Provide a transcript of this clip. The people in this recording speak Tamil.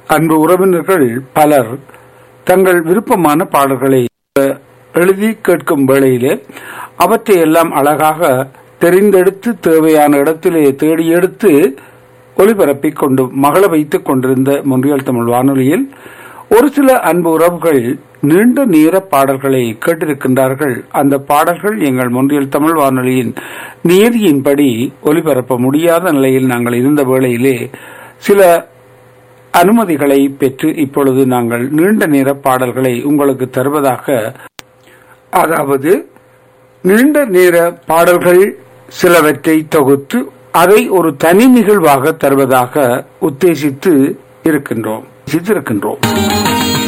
அன்பு உறவினர்கள் பலர் தங்கள் விருப்பமான பாடல்களை அஹ், எழுதி கேட்கும் வேளையிலே அவற்றை எல்லாம் அழகாக தெரிந்தெடுத்து தேவையான இடத்திலே தேடி எடுத்து ஒளிபரப்பிக் கொண்டு மகள வைத்துக் கொண்டிருந்த முன்றியல் தமிழ் வானொலியில் ஒரு சில அன்பு உறவுகள் நீண்ட நேர பாடல்களை கேட்டிருக்கின்றார்கள் அந்த பாடல்கள் எங்கள் முன்றியல் தமிழ் வானொலியின் நியதியின்படி ஒலிபரப்ப முடியாத நிலையில் நாங்கள் இருந்த வேளையிலே சில அனுமதிகளை பெற்று இப்பொழுது நாங்கள் நீண்ட நேர பாடல்களை உங்களுக்கு தருவதாக அதாவது நீண்ட நேர பாடல்கள் சிலவற்றை தொகுத்து அதை ஒரு தனி நிகழ்வாக தருவதாக உத்தேசித்து இருக்கின்றோம் இருக்கின்றோம்